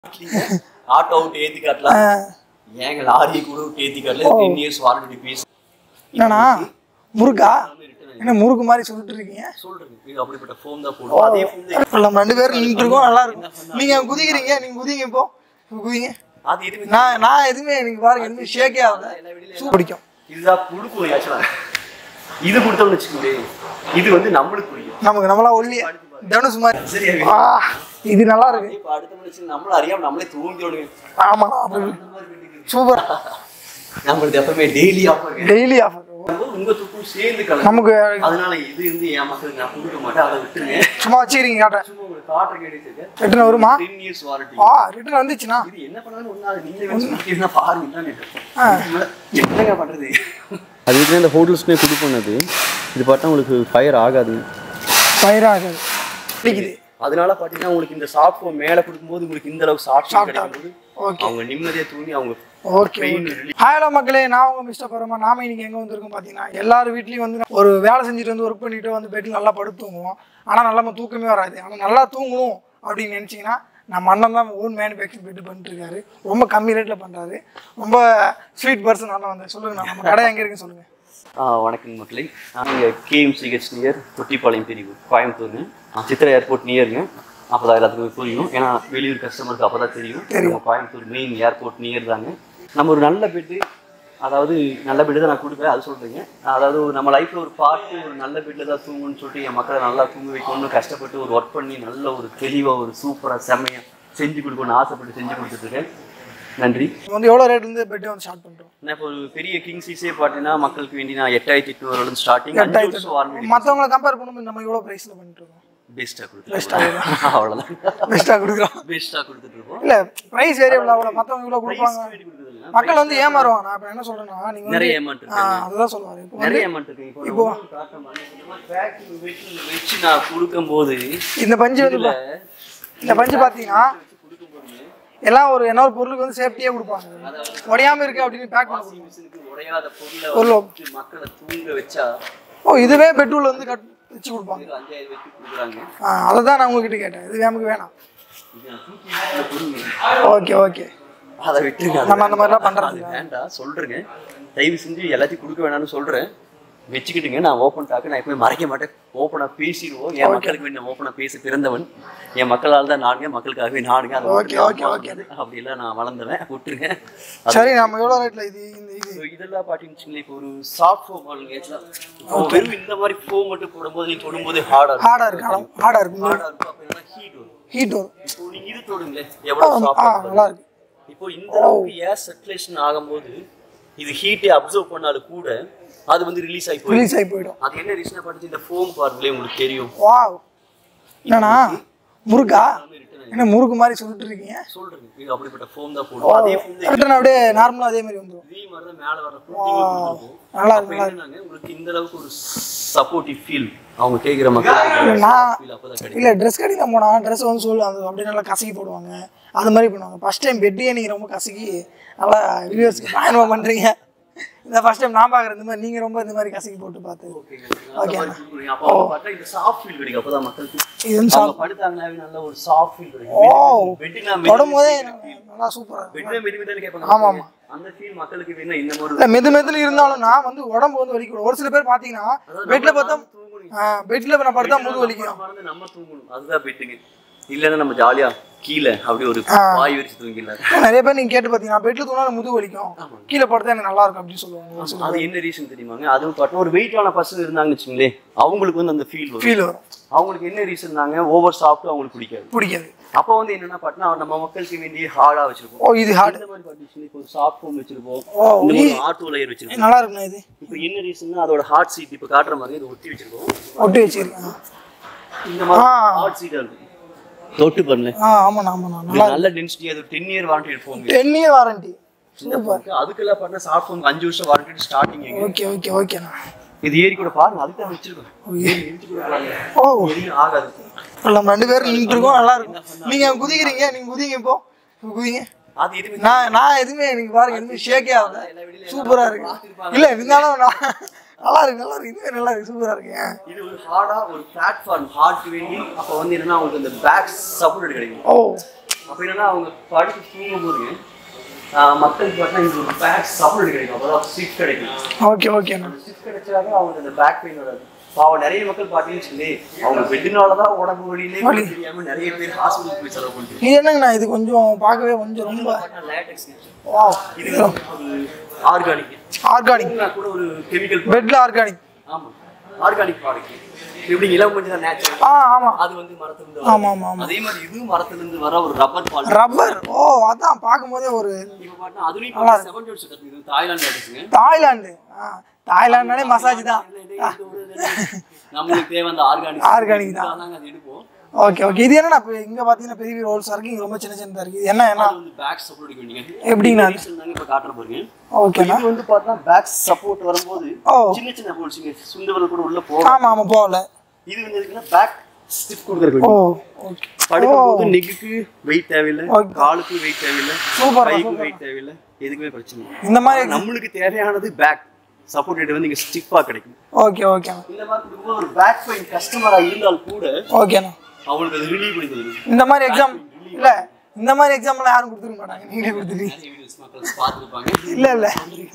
Auto விட்டு ஏத்தி காட்டலாம் ஏங்க லாரி கூட விட்டு ஏத்தி காட்டல டென் இயர்ஸ் வாரண்டி பீஸ் என்னண்ணா முறுக்கா என்ன முறுக்கு மாதிரி சொல்லிட்டு இருக்கீங்க சொல்றேன் இது அப்படிப்பட்ட ஃபோன் தான் போடுவோம் அதே ஃபோன் தான் இப்ப நம்ம ரெண்டு பேரும் நின்று இருக்கோம் நல்லா இருக்கும் நீங்க குதிக்கிறீங்க நீங்க குதிங்க இப்போ இப்போ குதிங்க அது எதுவுமே நான் நான் எதுவுமே நீங்க பாருங்க எதுவுமே ஷேக்கே ஆகல சூப்பர் பிடிக்கும் இதுதான் கொடுக்கும் ஆக்சுவலா இது கொடுத்தோம்னு வச்சுக்கோங்களேன் இது வந்து நம்மளுக்கு பிடிக்கும் நமக்கு நம்மளா ஒல்லிய தனுஷ் மாதிரி சரியா ஆ இது நல்லா இருக்கு இப்ப அடுத்த மனுஷன் நம்மள அறியாம நம்மளே தூங்கிடுவோம் ஆமா சூப்பர் நம்மளுக்கு எப்பவுமே டெய்லி ஆஃபர் டெய்லி ஆஃபர் உங்க தூக்கம் சேர்ந்து கலந்து நமக்கு அதனால இது வந்து என் மக்களுக்கு நான் கொடுக்க மாட்டேன் அதை விட்டுருங்க சும்மா வச்சுக்கிறீங்க காட்டுறேன் சும்மா உங்களுக்கு காட்டுற கேட்டு ரிட்டர்ன் வருமா டென் இயர்ஸ் வாரண்டி ஆ ரிட்டர்ன் வந்துச்சுன்னா இது என்ன பண்ணாலும் ஒண்ணா நீங்களே வந்து சொல்லிட்டீங்கன்னா பாருங்க என்னங்க பண்றது அது இதுல இந்த ஹோட்டல்ஸ்மே கொடுப்போம் அது இது பார்த்தா உங்களுக்கு ஃபயர் ஆகாது ஃபயர் ஆகாது பிடிக்குது அதனால பாத்தீங்கன்னா உங்களுக்கு இந்த சாஃப்ட் மேல கொடுக்கும்போது உங்களுக்கு இந்த அளவுக்கு சாஃப்ட் கிடைக்கும்போது ஓகே அவங்க நிம்மதியா தூங்கி அவங்க ஓகே பெயின் ரிலீஃப் ஹலோ மக்களே நான் உங்க மிஸ்டர் பரமா நாம இன்னைக்கு எங்க வந்திருக்கோம் பாத்தீங்கன்னா எல்லாரும் வீட்லயும் வந்து ஒரு வேலை செஞ்சுட்டு வந்து ஒர்க் பண்ணிட்டு வந்து பெட்ல நல்லா படுத்து தூங்குவோம் ஆனா நல்லா நம்ம தூக்கமே வராது ஆனா நல்லா தூங்கணும் அப்படின்னு நினைச்சீங்கன்னா நம்ம அண்ணன் தான் ஓன் மேனுஃபேக்சரிங் பெட் பண்ணிட்டு இருக்காரு ரொம்ப கம்மி ரேட்ல பண்றாரு ரொம்ப ஸ்வீட் பர்சன் அண்ணன் வந்து சொல்லுங்க நான் நம்ம கடை எங்க இருக்குன்னு சொல்லுங்க ஆ வணக்கம் மக்களே நாங்கள் கேஎம்சிஹெச் நியர் தொட்டிப்பாளையம் பிரிவு கோயம்புத்தூருங்க ஆ, சித்ரா ஏர்போர்ட் நியருங்க அப்போ தான் எல்லாத்துக்குமே புரியும் ஏன்னா வெளியூர் கஸ்டமருக்கு அப்போ தான் தெரியும் நம்ம கோயம்புத்தூர் மெயின் ஏர்போர்ட் நியர் தாங்க நம்ம ஒரு நல்ல பெட்டு அதாவது நல்ல பெட்டு தான் நான் கொடுப்பேன் அது சொல்கிறீங்க அதாவது ஒரு நம்ம லைஃப்பில் ஒரு பார்ட்டு ஒரு நல்ல பெட்டில் தான் தூங்கணும்னு சொல்லிட்டு என் மக்களை நல்லா தூங்க வைக்கணும்னு கஷ்டப்பட்டு ஒரு ஒர்க் பண்ணி நல்ல ஒரு தெளிவாக ஒரு சூப்பராக செம்மையாக செஞ்சு கொடுக்கணும்னு ஆசைப்பட்டு செஞ்சு கொடுத்துட்ருக்கேன் நன்றி இப்போ வந்து எவ்வளோ ரேட் இருந்து பெட் வந்து ஸ்டார்ட் பண்றோம் நான் இப்போ ஒரு பெரிய கிங் சீஸே பார்த்தீங்கன்னா மக்களுக்கு வேண்டி நான் எட்டாயிரத்தி எட்நூறு ஸ்டார்டிங் அஞ்சு வருஷம் வாரண்டி மற்றவங்களை கம்பேர் பண்ணும்போது நம்ம எவ்வளோ ப்ரைஸில் பண்ணிட்டு இருக்கோம் பெஸ்ட்டாக கொடுத்துருக்கோம் அவ்வளோதான் பெஸ்ட்டாக கொடுக்குறோம் பெஸ்ட்டாக கொடுத்துட்டு இருக்கோம் இல்லை ப்ரைஸ் வேரியபிள் அவ்வளோ மற்றவங்க இவ்வளோ கொடுப்பாங்க மக்கள் வந்து ஏமாறுவாங்க நான் இப்போ என்ன சொல்றேன்னா நீங்க வந்து நிறைய ஏமாண்ட் ஆ, இருக்கு அதுதான் சொல்லுவாரு இப்போ வந்து நிறைய ஏமாண்ட் இருக்கு இப்போ இப்போ பேக்கிங் வச்சு வச்சு நான் கொடுக்கும்போது இந்த பஞ்சு வந்து பா- இந்த பஞ்சு பார்த்தீங்கன்னா எல்லாம் ஒரு என்ன ஒரு பொருளுக்கு வந்து சேஃப்டியே கொடுப்பாங்க உடையாம இருக்கு அப்படின்னு பேக் பண்ண கொடுப்பாங்க. மிஷினுக்கு உடையாத பொருளை பொருள் வச்சு மக்களை தூங்க வச்சா ஓ இதுவே பெட்ரோல் வந்து கட் வச்சு கொடுப்பாங்க ஒரு அஞ்சாயிரம் வச்சு கொடுக்குறாங்க ஆ, அதை தான் நான் உங்ககிட்ட கேட்டேன் இது நமக்கு வேணாம் இது நான் தூக்கி வீட்டுல கொடுங்க. ஓகே ஓகே அதை விட்டுருங்க நம்ம அந்த மாதிரிலாம் பண்றது அது வேண்டாம் சொல்றேங்க தயவு செஞ்சு எல்லாத்தையும் கொடுக்க வேணாம்னு சொல்றேன் வச்சுக்கிட்டுங்க நான் ஓப்பன் டாக்கு நான் எப்பவுமே மறைக்க மாட்டேன் ஓப்பனா பேசிடுவோம் என் மக்களுக்கு வேண்டிய ஓப்பனா பேச பிறந்தவன் என் மக்களால் தான் நாடுங்க மக்களுக்காகவே நாடுங்க அதை Okay, okay, okay. அப்படிலாம் நான் வளர்ந்தவன் விட்டுருங்க சரி நம்ம எவ்வளோ ரேட்ல இது இந்த இது So, இதெல்லாம் பாத்தீங்கன்னு இப்போ ஒரு சாஃப்ட் ஃபோம் ஆளுங்க வெறும் இந்த மாதிரி ஃபோம் மட்டும் போடும்போது நீ தொடும்போது ஹார்டா இருக்கும் ஹார்டா இருக்கு ஹார்டா இருக்கு ஹார்டா இருக்கும் அப்ப என்னன்னா ஹீட் வரும் ஹீட் வரும் இப்போ நீங்க இது தொடுங்களேன் எவ்வளவு ஆ சாஃப்டா நல்லா இருக்கு இப்போ இந்த அளவுக்கு ஏர் சர்க்குலேஷன் ஆகும்போது இது ஹீட்டை அப்சர்வ் பண்ணாலும் கூட அது வந்து ரிலீஸ் ஆகி போயிடும் ரிலீஸ் ஆகி போயிடும் அது என்ன ரீசனா பார்த்து இந்த ஃபோம் பார்வையிலே உங்களுக்கு தெரியும் வாவ் என்னண்ணா முறுக்கா என்ன முறுக்கு மாதிரி சொல்லிட்டு இருக்கீங்க சொல்றேன் இது அப்படிப்பட்ட ஃபோம் தான் போடும் அதே ஃபோம் தான் ரிட்டர்ன் அப்படியே நார்மலா அதே மாதிரி வந்துடும் இதே மாதிரி தான் மேல வர ஃபோட்டிங் கொடுத்துருக்கும் நல்லா அப்ப இருக்கு என்னன்னாங்க உங்களுக்கு இந்த அளவுக்கு ஒரு சப்போர்ட்டிவ் ஃபீல் அவங்க கேட்குற மக்களுக்கு நான் ஃபீல் அப்பதான் கிடைக்கும் இல்லை ட்ரெஸ் கடையில் போனால் ட்ரெஸ் வந்து சொல்லு அது அப்படியே நல்லா கசக்கி போடுவாங்க அது மாதிரி பண்ணுவாங்க ஃபஸ்ட் டைம் பெட்டியே நீங்கள் ரொம்ப கசக்கி நல்லா வியூவர்ஸ்க்கு பயணமாக பண்ணுறீங்க இந்த ஃபஸ்ட் டைம் நான் பார்க்குறேன் இந்த மாதிரி நீங்கள் ரொம்ப இந்த மாதிரி கசக்கி போட்டு பார்த்து அந்த மாதிரி feel கொடுங்க. அப்ப அவங்க பார்த்தா இந்த சாஃப்ட் ஃபீல் கிடைக்கும் அப்பதான் மக்களுக்கு இது வந்து அவங்க படுத்தாங்கனாவே நல்ல ஒரு சாஃப்ட் ஃபீல் ஓ கிடைக்கும் பெட்டுனா தொடும் போதே நல்லா சூப்பராக இருக்கும் பெட்ல மெது மெதுன்னு கேட்பாங்க ஆமா, ஆமா. அந்த ஃபீல் மக்களுக்கு வேணும் இந்த மாதிரி இல்லை மெது மெதுன்னு இருந்தாலும் நான் வந்து உடம்பு வந்து வலிக்கும் ஒரு சில பேர் பார்த்தீங்கன்னா பெட்டில் பார்த்தா பெட்டில் நான் படுத்தா முது வலிக்கும் மறந்து நம்ம தூங்கணும் அதுதான் பெட்டுங்க இல்லைன்னா நம்ம ஜாலியா கீழே அப்படி ஒரு வாய் விரிச்சு தூங்கிடலாம் நிறைய பேர் நீங்கள் கேட்டு பார்த்தீங்கன்னா பெட்டில் தூங்கினா முது வலிக்கும் கீழே படுத்தா எனக்கு நல்லா இருக்கும் அப்படின்னு சொல்லுவாங்க ஒரு சில அது என்ன ரீசன் தெரியுமாங்க அதுவும் பார்த்தா ஒரு வெயிட்டான பர்சன் இருந்தாங்கன்னு வச்சுங்களேன் அவங்களுக்கு வந்து அந்த ஃபீல் வரும் ஃபீல் வரும் அவங்களுக்கு என்ன ரீசன்னாங்க ஓவர் சாப்பிட்டு அவங்களுக்கு பிடிக்காது பிடிக்காது அப்போ வந்து என்னன்னா பாட்டினா நம்ம மக்களுக்கு வேண்டிய ஹார்டா வச்சிருப்போம் ஓ இது ஹார்ட் இந்த மாதிரி பார்ட்டிஷன் இப்போ ஒரு சாஃப்ட் ஃபோம் வச்சிருப்போம் ஓ, இந்த மாதிரி ஆட்டோ லேயர் வச்சிருப்போம் நல்லா இருக்குண்ணா இது இப்போ என்ன ரீசன்னா அதோட ஹார்ட் சீட் இப்போ காட்டுற மாதிரி இதை ஒட்டி வச்சிருக்கோம் ஒட்டி வச்சிருக்கேன் இந்த மாதிரி ஆ. ஹார்ட் சீட்டா இருக்கும் தொட்டு பண்ணல ஆ ஆமாண்ணா ஆமாண்ணா இது நல்ல டென்சிட்டி அது ten year warranty foam ten year warranty super அதுக்கெல்லாம் பண்ண சாஃப்ட் ஃபோன் அஞ்சு வருஷம் வாரண்டி ஸ்டார்டிங் எங்க ஓகே ஓகே ஓகேண்ணா இது ஏறி கூட பாருங்க அதுக்கு தான் வச்சிருக்கோம் ஏறி இழுத்து கூட பாருங்க ஓ எதுவும் ஆகாது இப்போ நம்ம ரெண்டு பேரும் நின்று இருக்கோம் நல்லா இருக்கும் நீங்க குதிக்கிறீங்க நீங்க குதிங்க இப்போ இப்போ குதிங்க அது எதுவுமே நான் நான் எதுவுமே நீங்க பாருங்க எதுவுமே ஷேக்கே ஆகல சூப்பரா இருக்கு இல்ல இருந்தாலும் நான் நல்லா இருக்கு நல்லா இருக்கு இதுவே நல்லா இருக்கு சூப்பரா இருக்கு ஏன்? இது ஒரு ஹார்டா ஒரு பிளாட்ஃபார்ம் ஹார்ட் வேண்டி அப்போ வந்து என்னன்னா உங்களுக்கு இந்த பேக் சப்போர்ட் கிடைக்கும் ஓ அப்போ என்னன்னா அவங்க படிச்சு தூங்கும் போதுங்க ஆஹ் மக்களுக்கு பார்த்தா இங்க ஒரு பேக் சப்போர்ட் கிடைக்கும் அப்பதான் ஸ்டிக் கிடைக்கும் ஓகே ஓகேண்ணா அந்த ஸ்டிக் கிடைச்சாலும் அவங்களுக்கு அந்த பேக் பெயின் வராது பாவம் நிறைய மக்கள் பார்த்தீங்கன்னு சொல்லி அவங்க பெட்டுனால தான் உடம்பு வலியிலே வலி. தெரியாம நிறைய பேர் ஹாஸ்பிட்டல் போய் செலவு பண்ணுறாங்க இது என்னங்கண்ணா இது கொஞ்சம் பார்க்கவே கொஞ்சம் ரொம்ப லேட்டக்ஸ் வா இது ஒரு ஆர்கானிக் ஆர்கானிக் கூட ஒரு கெமிக்கல் பெட்ல ஆர்கானிக் ஆமா ஆர்கானிக் ப்ராடக்ட் எப்படி இளம் கொஞ்சம் தான் நேச்சுரல் ஆ ஆமாம் அது வந்து மரத்துல ஆமா, ஆமா, ஆமா. அதே மாதிரி இதுவும் மரத்துல இருந்து வர ஒரு ரப்பர் பால் ரப்பர் ஓ அதான் பார்க்கும்போதே ஒரு இப்ப பார்த்தா அதுலயும் செவன் டோட்ஸ் இது தாய்லாந்து எடுத்துங்க தாய்லாந்து ஆ தாய்லாந்துனாலே மசாஜ் தான் நம்மளுக்கு தேவை அந்த ஆர்கானிக் Organic தான். நாங்க அது எடுப்போம் ஓகே ஓகே இது என்னண்ணா இப்போ இங்கே பார்த்தீங்கன்னா பெரிய பெரிய ரோல்ஸாக இருக்குது இங்கே ரொம்ப சின்ன சின்னதாக இருக்குது இது என்ன என்ன அது வந்து பேக் சப்போர்ட் பண்ணீங்க எப்படிங்கண்ணா அது? தாங்க இப்ப காட்டுற பாருங்க ஓகேண்ணா இது வந்து பார்த்தா பேக் சப்போர்ட் வரும்போது ஓ சின்ன சின்ன ஹோல்ஸ் இங்க சுண்டுவல் கூட உள்ள போகும் ஆமாம் ஆமாம் போகல இது வந்து எதுக்குன்னா பேக் ஸ்டிப் கொடுக்குறது ஓ ஓகே படுக்கும்போது நெக்குக்கு வெயிட் தேவையில்லை Okay. காலுக்கு வெயிட் தேவையில்லை Super, கைக்கு super. வெயிட் தேவையில்லை எதுக்குமே பிரச்சனை இல்லை. இந்த மாதிரி ஆனா நம்மளுக்கு தேவையானது பேக் சப்போர்ட் வந்து இங்க ஸ்டிஃபா கிடைக்கும் ஓகே ஓகேண்ணா இந்த மாதிரி கொடுக்கும்போது ஒரு பேக் பெயின் கஸ்டமரா இருந்தால் கூட ஓகேண்ணா அவங்களுக்கு அது ரிலீவ் பண்ணி தருது இந்த மாதிரி எக்ஸாம் இல்லை இந்த மாதிரி எக்ஸாம்லாம் யாரும் கொடுத்துருக்க மாட்டாங்க நீங்களே கொடுத்துட்டீங்க நிறைய வீடியோஸ் மக்கள் பார்த்துருப்பாங்க இல்லை இல்லை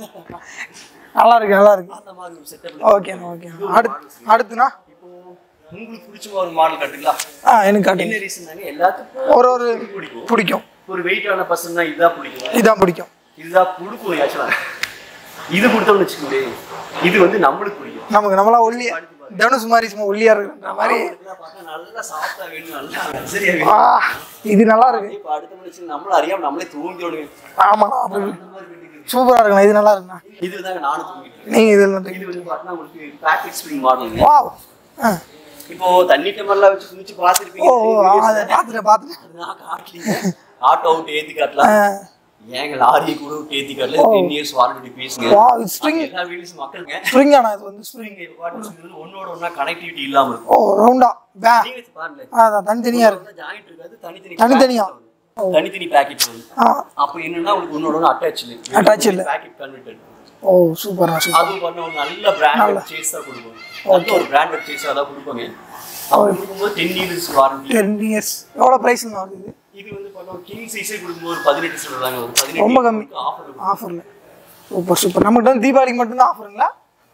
நல்லா இருக்கு நல்லா இருக்கு அந்த மாதிரி ஒரு செட்டப் ஓகேண்ணா ஓகேண்ணா அடுத்து அடுத்துண்ணா இப்போ உங்களுக்கு பிடிச்ச ஒரு மாடல் காட்டுங்களா ஆ எனக்கு காட்டுங்க என்ன ரீசன் தாங்க எல்லாத்துக்கும் ஒரு ஒரு பிடிக்கும் பிடிக்கும் ஒரு வெயிட்டான பர்சன் தான் இதுதான் பிடிக்கும் இதான் பிடிக்கும் இதுதான் பிடிக்கும் ஆக்சுவலா இது கொடுத்தோம்னு வச்சுக்கோங்களேன் இது வந்து நம்மளுக்கு பிடிக்கும் நமக்கு நம்மளா ஒல்லியா தனுஷ் மாதிரி சும்மா ஒல்லியா இருக்குன்ற மாதிரி இதெல்லாம் பார்த்தா நல்லா சாஃப்டா வேணும் நல்லா சரியா ஆ இது நல்லா இருக்கு இப்போ அடுத்த மனுஷன் நம்மளும் அறியாம நம்மளே தூங்கிடுவோம் ஆமாண்ணா அப்படி சூப்பரா இருக்குண்ணா இது நல்லா இருக்குண்ணா இது தாங்க நானும் தூங்கிட்டு இருக்கேன். நீங்க இதில் இது வந்து பார்த்தா உங்களுக்கு பேக்கெட் ஸ்ப்ரிங் மாடலுங்க வா ஆ இப்போ தண்ணி டம்ளர்லாம் வச்சு குளிச்சு ஓ பார்த்துருப்பீங்க ஓ ஆ, அதை பார்த்துட்டேன் பார்த்துட்டேன் நான் காட்டலீங்க ஆட்டோ விட்டு ஏத்தி காட்டலாம் ஆ. ஏங்க லாரியை கூட விட்டு ஏத்தி காட்டல டென் இயர்ஸ் வாரண்டி பேசுங்க வா இது ஸ்ப்ரிங் எல்லா வீட்லயும் மக்களுங்க ஸ்ப்ரிங்காண்ணா இது வந்து ஸ்ப்ரிங் நீங்க இப்போ பாட்டு சொல்றது ஒன்னோட ஒண்ணா கனெக்டிவிட்டி இல்லாம இருக்கும் ஓ ரவுண்டா பே நீங்க வச்சு பாருங்களேன் ஆ, அதான் தனித்தனியா இருக்கு ஜாயிண்ட் இருக்காது தனித்தனி தனித்தனியா. packet வரும். தனித்தனி பேக்கெட் வரும் ஆ அப்ப என்னன்னா உங்களுக்கு ஒன்னோட ஒன்று அட்டாச் இல்லை Attach இல்ல. பேக்கெட் கன்வெர்டட் ஓ சூப்பர்ண்ணா சூப்பர் அதுவும் பண்ண ஒரு நல்ல பிராண்டட் சேஸ் தான் கொடுப்போம் நல்ல ஒரு பிராண்டட் சேஸ் தான் கொடுப்பாங்க அப்படி கொடுக்கும்போது ten years warranty ten years எவ்வளோ ப்ரைஸ்ண்ணா வருது இது இது வந்து பண்ணோம் கிங் சைஸே கொடுக்கும்போது ஒரு பதினெட்டு சொல்றாங்க ஒரு பதினெட்டு ரொம்ப கம்மி. ஆஃபர் ஆஃபரில் சூப்பர் சூப்பர் நம்மகிட்ட வந்து தீபாவளிக்கு மட்டும்தான் ஆஃபருங்களா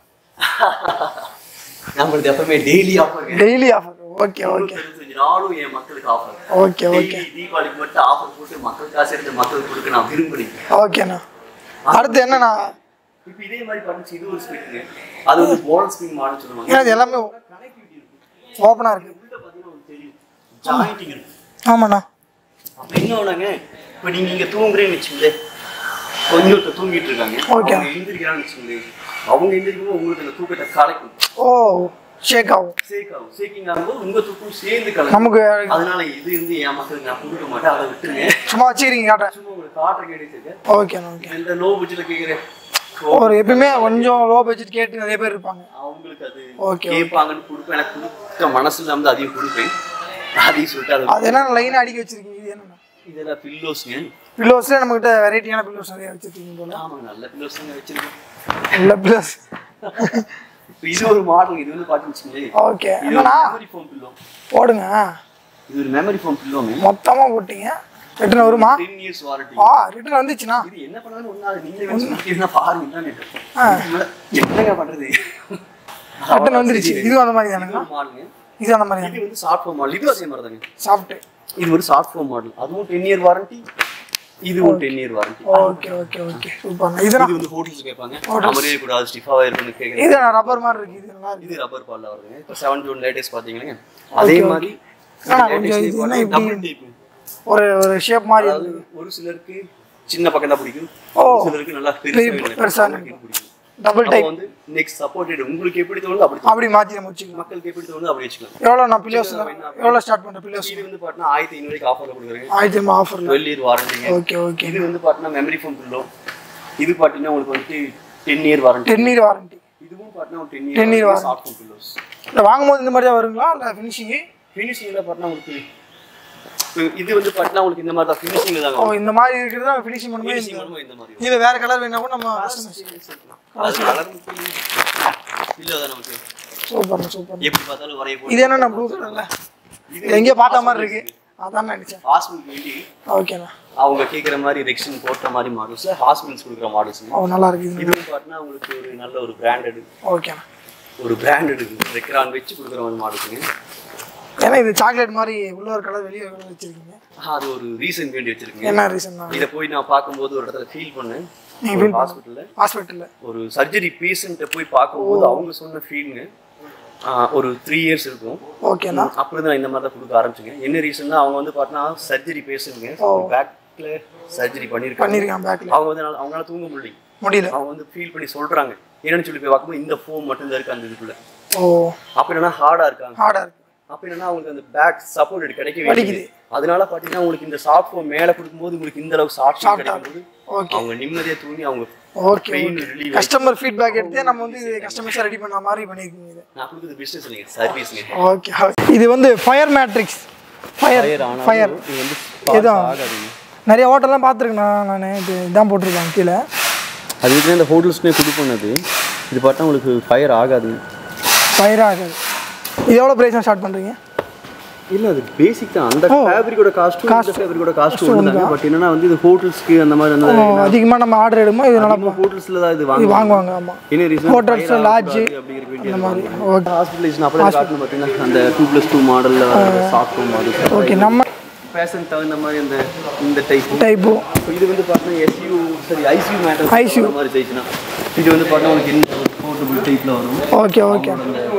நம்மளுக்கு எப்பவுமே daily offer daily offer okay okay இருபத்தஞ்சு நாளும் என் மக்களுக்கு ஆஃபர் ஓகே ஓகே டெய்லி தீபாவளிக்கு மட்டும் ஆஃபர் போட்டு மக்கள் காசு எடுத்து மக்களுக்கு கொடுக்க நான் விரும்புறேன் ஓகேண்ணா அடுத்து என்னண்ணா இப்போ இதே மாதிரி பண்ணுச்சு இது ஒரு ஸ்பீக்குங்க அது வந்து போனல் ஸ்பின் மாடல் சொல்லுவாங்க ஏன்னா இது எல்லாமே கனெக்டிவிட்டி இருக்கு ஓப்பனாக இருக்கு உள்ள பார்த்தீங்கன்னா உங்களுக்கு தெரியும் ஜாயிண்டிங் இருக்கு ஆமாண்ணா அப்போ என்ன ஆனாங்க இப்போ நீங்க இங்க தூங்குறேன்னு வச்சுங்களேன் கொஞ்சம் ஒருத்தர் தூங்கிட்டு இருக்காங்க Okay. அவங்க எந்திரிக்கிறான்னு வச்சுங்களேன் அவங்க எந்திரிக்கும்போது உங்களுக்கு அந்த தூக்கத்தை கலைக்கும் ஓ ஷேக் ஆகும் சேக் ஆகும் சேக்கிங் ஆகும்போது உங்க தூக்கம் சேர்ந்து கலைக்கும் நமக்கு அதனால இது வந்து என் மக்களுக்கு நான் கொடுக்க மாட்டேன் அதை விட்டுருங்க சும்மா வச்சுக்கிறீங்க காட்டுறேன் சும்மா உங்களுக்கு காட்டுற கேட்டு ஓகேண்ணா ஓகே இந்த லோ பட்ஜெட்ல கேட்குறேன் ஒரு எப்பயுமே கொஞ்சம் லோ பட்ஜெட் கேட்டு நிறைய பேர் இருப்பாங்க அவங்களுக்கு அது Okay, கேட்பாங்கன்னு கொடுப்பேன் எனக்கு கொடுக்க மனசு இல்லாம தான் அதையும் கொடுப்பேன் அதையும் சொல்லிட்டு அது அது என்ன லைனாக அடிக்க வச்சிருக்கீங்க இது என்னண்ணா இதெல்லாம் பில்லோஸ்ங்க பில்லோஸில் நம்மகிட்ட வெரைட்டியான பில்லோஸ் நிறைய வச்சிருக்கீங்க போல ஆமாங்க நல்ல பில்லோஸ் தாங்க வச்சிருக்கேன் நல்ல பில்லோஸ் இப்ப இது ஒரு மாடல் இது வந்து பாத்துச்சுங்களே ஓகே இது ஒரு என்னண்ணா மெமரி ஃபோம் பில்லோ போடுங்க இது ஒரு மெமரி ஃபோம் பில்லோங்க மொத்தமாக போட்டீங்க ரிட்டர்ன் வருமா டென் இயர்ஸ் வாரண்டி ஆ ரிட்டர்ன் வந்துச்சுண்ணா இது என்ன பண்ணாலும் ஒண்ணாது நீங்க வச்சு பாருங்க இன்டர்நெட் ஆ. என்னங்க பண்றது ரிட்டர்ன் வந்துருச்சு இதுவும் அந்த மாதிரி இது தானுங்களா ஒரு மாடலுங்க இது அந்த மாதிரி இது தானே வந்து சாஃப்ட் ஃபோம் மாடல் இது அதே மாதிரி தாங்க சாப்பிட்டு இது ஒரு சாஃப்ட் ஃபோம் மாடல் அதுவும் டென் இயர் வாரண்டி இதுவும் ten year warranty okay okay okay சூப்பர்ண்ணா இதுனா இது வந்து ஹோட்டல்ஸ் கேட்பாங்க அமரே கூடாது ஸ்டிஃபாவா இருக்குன்னு கேட்குறேன் இது ரப்பர் மாதிரி இருக்கு இது நல்லா இருக்கு இது ரப்பர் பால்ல வருதுங்க இப்போ செவன் ஜூன் லேட்டஸ்ட் பார்த்தீங்கன்னா அதே மாதிரி ஆனா கொஞ்சம் இது என்ன இப்படி- டபுள் டேப் ஒரு ஒரு ஷேப் மாதிரி அதாவது இருக்கு ஒரு சிலருக்கு சின்ன பக்கம் தான் பிடிக்கும் ஓ. ஒரு சிலருக்கு நல்லா பெரிய- பெருசா பெருசா பிடிக்கும் டபுள் அப்போ டைப் வந்து நெக்ஸ்ட் சப்போர்ட்டட் உங்களுக்கு எப்படி தோணுதோ அப்படி அப்படி மாற்றி நம்ம வச்சுக்கலாம் மக்களுக்கு எப்படி தோணுதோ அப்படி வச்சுக்கலாம் எவ்வளோ நான் பில்லோஸ் எவ்வளோ ஸ்டார்ட் பண்ணுறேன் பில்லோஸ் இது வந்து பார்த்தீங்கன்னா ஆயிரத்தி ஐநூறுக்கு ஆஃபர்ல கொடுக்குறேன் ஆயிரத்தி ஐம்பது ஆஃபரில் டுவெல் இயர் வாரண்டிங்க ஓகே ஓகே இது வந்து பார்த்தீங்கன்னா மெமரி ஃபோன் பில்லோ இது பார்த்தீங்கன்னா உங்களுக்கு வந்து ten year warranty ten year warranty இதுவும் பார்த்தீங்கன்னா ten 10 year year warranty. Soft foam pillows இல்லை வாங்கும்போது இந்த மாதிரி தான் வருங்களா இல்லை ஃபினிஷிங்கு ஃபினிஷிங்ல பார்த்தீங்கன்னா உங்களுக்கு இப்ப இது வந்து பார்த்தீங்கன்னா உங்களுக்கு இந்த மாதிரி தான் ஃபினிஷிங்ல தான் ஓ இந்த மாதிரி இருக்கிறது நம்ம ஃபினிஷிங் பண்ணும்போது ஃபினிஷிங் பண்ணும்போது இந்த மாதிரி இதில் வேறு கலர் வேணா கூட நம்ம கஸ்டமைஸ் அது கலர் இல்ல தான் நமக்கு சூப்பர் சூப்பர் எப்படி பார்த்தாலும் வரைய இது என்னண்ணா ப்ளூ கலரில் இது எங்கேயோ பார்த்த மாதிரி இருக்கு அதான் நினச்சேன் ஹாஸ்பிட்டல் வேண்டி ஓகேண்ணா அவங்க கேட்குற மாதிரி ரெக்ஷன் போட்ட மாதிரி மாடல்ஸில் ஹாஸ்பிட்டல்ஸ் கொடுக்குற மாடல்ஸுங்க ஓ நல்லா இருக்குது இது. இதுவும் பார்த்தீங்கன்னா உங்களுக்கு ஒரு நல்ல ஒரு பிராண்டட் ஓகேண்ணா ஒரு பிராண்டட் ரெக்ரான் வச்சு கொடுக்குற மாதிரி மாடல்ஸுங்க ஏன்னா இது சாக்லேட் மாதிரி உள்ள ஒரு கலர் வெளியே ஒரு கலர் வச்சிருக்கீங்க அது ஒரு ரீசன் வேண்டி வச்சிருக்கேங்க என்ன ரீசன் தான் இதை போய் நான் பார்க்கும்போது ஒரு இடத்துல ஃபீல் பண்ணேன் நீங்க ஒரு feel ஹாஸ்பிட்டலில் ஹாஸ்பிட்டலில் ஒரு சர்ஜரி பேஷண்ட்டை போய் பார்க்கும்போது அவங்க சொன்ன ஃபீலுங்க ஒரு த்ரீ இயர்ஸ் இருக்கும் ஓகேண்ணா அப்புறம் தான் இந்த மாதிரி தான் கொடுக்க ஆரம்பிச்சுங்க என்ன ரீசன்னா அவங்க வந்து பார்த்தீங்கன்னா சர்ஜரி பேஷண்ட்டுங்க பேக்ல சர்ஜரி பண்ணியிருக்காங்க பண்ணியிருக்கான் பேக்கில் அவங்க வந்து என்னால- அவங்களால தூங்க முடியல முடியல அவங்க வந்து ஃபீல் பண்ணி சொல்றாங்க என்னன்னு சொல்லி போய் பார்க்கும்போது இந்த ஃபோம் மட்டும் தான் இருக்கு அந்த இதுக்குள்ள ஓ அப்ப என்னன்னா ஹார்டா இருக்காங்க ஹார்டாக இருக்கு அப்ப என்னன்னா அவங்களுக்கு அந்த பேக் சப்போர்ட் கிடைக்க வலிக்குது. வேண்டியது அதனால பாத்தீங்கன்னா உங்களுக்கு இந்த சாஃப்ட் ஃபோம் மேல கொடுக்கும்போது உங்களுக்கு இந்த அளவுக்கு சாஃப்ட் Soft ஆ கிடைக்கும்போது ஓகே அவங்க நிம்மதியா தூங்கி அவங்க okay pain relieve customer feedback எடுத்து நம்ம வந்து இது கஸ்டமர்ஸாக ரெடி பண்ண மாதிரி பண்ணியிருக்கீங்க இது நான் கொடுக்குறது பிசினஸ் இல்லைங்க சர்வீஸ்ங்க ஓகே இது வந்து ஃபயர் மேட்ரிக்ஸ் ஃபயர் ஃபயர் ஆனால் ஃபயர் இது வந்து இதுதான். ஆகாதுங்க நிறைய ஹோட்டல்லாம் பார்த்துருக்கேண்ணா நான் இது இதான் போட்டிருக்கேன் கீழே அது வீட்டில் இந்த ஹோட்டல்ஸ்லேயே கொடுப்போம் அது இது பார்த்தா உங்களுக்கு ஃபயர் ஆகாதுங்க ஃபயர் ஆகாது இது எவ்வளோ ப்ரைஸ் ஸ்டார்ட் பண்ணுறீங்க இல்லை அது பேசிக் தான் அந்த ஃபேப்ரிக்கோட காஸ்ட்டும் இந்த ஃபேப்ரிக்கோட காஸ்ட்டும் ஒன்று தாங்க பட் என்னன்னா வந்து இது ஹோட்டல்ஸ்க்கு அந்த மாதிரி அந்த அதிகமாக நம்ம ஆர்டர் எடுமோ இது நல்லா ஹோட்டல்ஸில் தான் இது இது வாங்குவாங்க வாங்குவாங்க ஆமாம் என்ன ரீசன் Hotels, lodge, அப்படிங்கிற இந்த மாதிரி வேண்டிய ஓகே ஹாஸ்பிட்டலைசேஷன் அப்போ காட்டணும் பார்த்தீங்கன்னா அந்த டூ ப்ளஸ் டூ மாடலில் சாஃப்ட் மாடல் ஓகே நம்ம ஃபேஷன் தகுந்த மாதிரி அந்த இந்த டைப் டைப்பு இது வந்து பார்த்தீங்கன்னா எஸ்யூ சரி ஐசியூ மேட்டர் ICU. மாதிரி சைஸ்னா இது வந்து பார்த்தீங்கன்னா உங்களுக்கு என்ன போர்ட்டபிள் டைப்பில் வரும் ஓகே ஓகே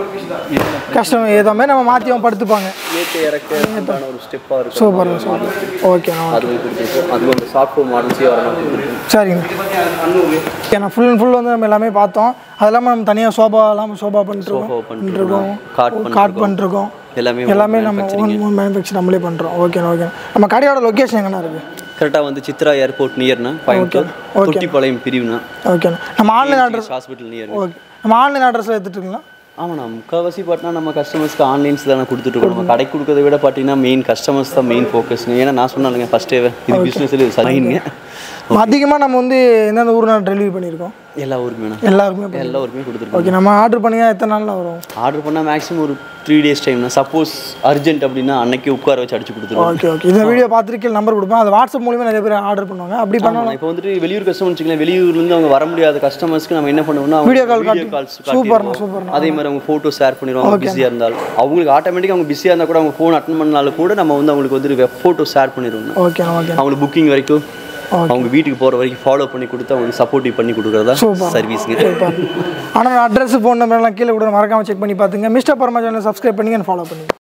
கஷ்டம் ஏதோ மாதிரி நம்ம மாற்றி அவன் படுத்துப்பாங்க ஏற்ற இறக்கான ஒரு ஸ்டெப்பாக இருக்கும் சூப்பர் சூப்பர் ஓகேண்ணா அது வந்து கொடுத்துருக்கோம் அது வந்து சாஃப்ட் மாடல்ஸே வர மாதிரி கொடுத்துருக்கோம் சரிங்க ஓகே நான் ஃபுல் அண்ட் ஃபுல் வந்து நம்ம எல்லாமே பார்த்தோம் அது இல்லாமல் நம்ம தனியாக சோபா எல்லாம் சோபா பண்ணிட்டுருக்கோம் சோஃபா பண்ணிட்டுருக்கோம் காட் காட் பண்ணிட்டுருக்கோம் எல்லாமே எல்லாமே நம்ம ஓன் ஓன் மேனுஃபேக்சர் நம்மளே பண்ணுறோம் ஓகேண்ணா ஓகே நம்ம கடையோட லொக்கேஷன் எங்கண்ணா இருக்குது கரெக்டாக வந்து சித்ரா ஏர்போர்ட் நியர்னா கோயம்புத்தூர் okay. தொட்டிப்பாளையம் பிரிவுனா ஓகேண்ணா நம்ம online address hospital near okay நம்ம ஆன்லைன் அட்ரஸில் எடுத்துட்டுங்களா ஆமாண்ணா முக்கால்வாசி பார்த்தீங்கன்னா நம்ம கஸ்டமர்ஸ்க்கு ஆன்லைன்ஸ் தானே கொடுத்துட்ருக்கோம் நம்ம கடைக்கு கொடுக்கறத விட பார்த்தீங்கன்னா மெயின் கஸ்டமர்ஸ் தான் மெயின் ஃபோக்கஸ்ங்க ஏன்னா நான் சொன்னாலுங்க ஃபஸ்ட்டே இது பிஸ்னஸில் இது சரிங்க அதிகமாக நம்ம வந்து எந்தெந்த ஊர் நான் டெலிவரி பண்ணியிருக்கோம் எல்லா ஊருக்குமே வேணும் எல்லாருக்குமே பண்ணி- எல்லா ஊருக்குமே கொடுத்துருக்கோம் ஓகே நம்ம ஆர்டர் பண்ணியா எத்தனை நாளில் வரும் ஆர்டர் பண்ணால் மேக்ஸிமம் ஒரு த்ரீ டேஸ் டைம்னா சப்போஸ் அர்ஜென்ட் அப்படின்னா அன்னைக்கு உட்கார வச்சு அடிச்சு கொடுத்துருவோம் ஓகே ஓகே இந்த வீடியோ பார்த்துட்டு நம்பர் கொடுப்பேன் அது வாட்ஸ்அப் மூலியமாக நிறைய பேர் ஆர்டர் பண்ணுவாங்க அப்படி பண்ணாலும் இப்போ வந்துட்டு வெளியூர் கஸ்டமர் வச்சுக்கலாம் வெளியூர்லேருந்து அவங்க வர முடியாத கஸ்டமர்ஸ்க்கு நம்ம என்ன பண்ணுவோம்னா Video call காட்டி- கால்ஸ் சூப்பர்ண்ணா, சூப்பர்ண்ணா. அதே மாதிரி அவங்க ஃபோட்டோ ஷேர் பண்ணிடுவாங்க பிஸியாக இருந்தாலும் அவங்களுக்கு ஆட்டோமேட்டிக்காக அவங்க பிஸியாக இருந்தால் கூட அவங்க ஃபோன் அட்டன் பண்ணாலும் கூட நம்ம வந்து அவங்களுக்கு வந்து வெப் ஃபோட்டோ ஷேர் பண்ணிடுவோம் ஓகேண்ணா ஓகே அவங்களுக்கு புக்கிங் வரைக்கும் Okay. அவங்க வீட்டுக்கு போகிற வரைக்கும் ஃபாலோ பண்ணி கொடுத்து அவங்களுக்கு சப்போர்ட்டிவ் பண்ணி கொடுக்குறதா Super. சர்வீஸுங்க ஆனால் அட்ரஸ் ஃபோன் நம்பர்லாம் கீழே கூட மறக்காம செக் பண்ணி பார்த்துங்க மிஸ்டர் பரமா சேனல் சப்ஸ்கிரைப் பண்ணி ஃபாலோ பண்ணுங்க